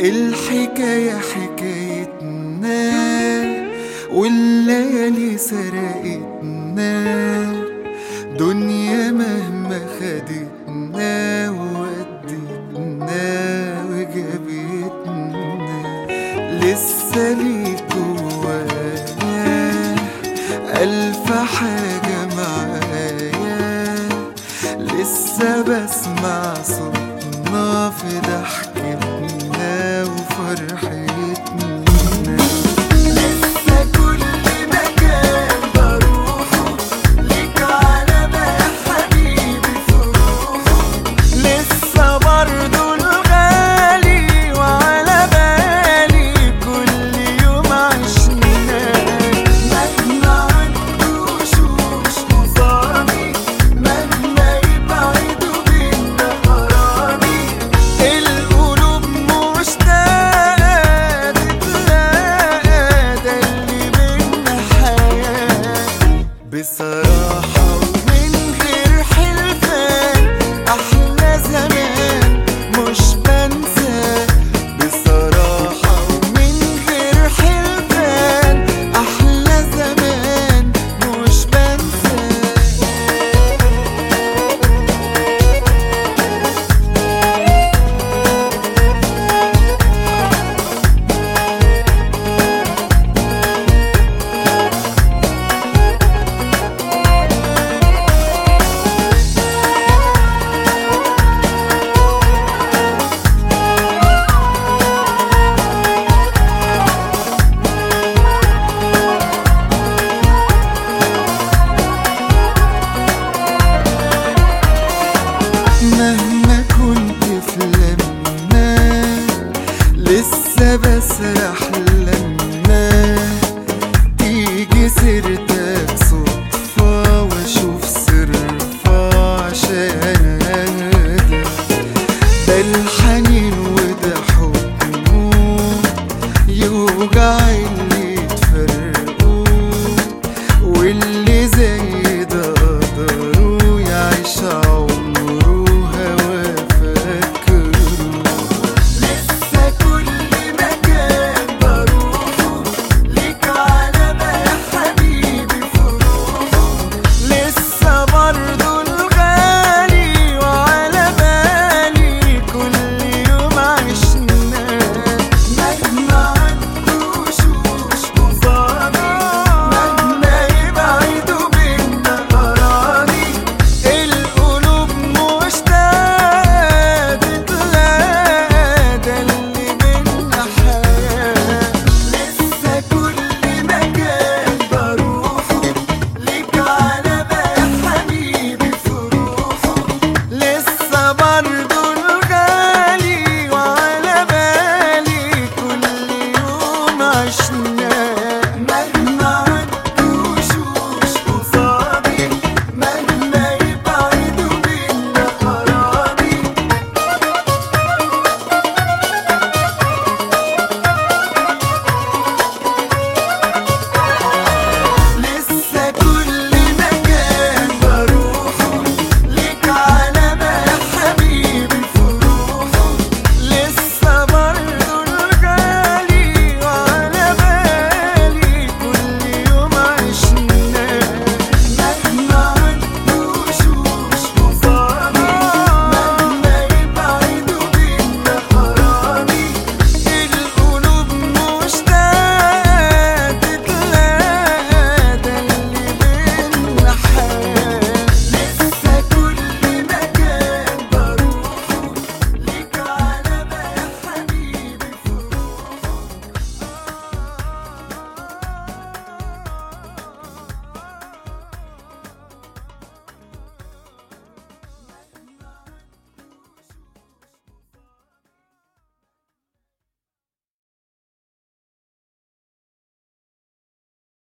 الحكاية حكايتنا والليالي سرقتنا دنيا مهما خدتنا وودتنا وجابتنا لسه ليك جوايا ألف حاجة معايا لسه بسمع صوتنا في ضحكتنا وفرحتنا لسه كل مكان بروحه ليك علامة يا حبيبي في روحه لسه برضه الغالي وعلى بالي كل يوم عشناه مهما عدوا وشوش قصادي مهما يبعدوا بينا أراضي القلوب مشتاقة تتلاقى ده اللي بينا حياة بصراحة ومن غير حلفان أحلى زمان مش بنسى بصراحة ومن غير حلفان أحلى زمان مش بنسى مهما كنت في لما لسه بسرح لما تيجي سيرتك صدفة واشوف صرفة عشان اهدى ده الحنين وده حبه يوجع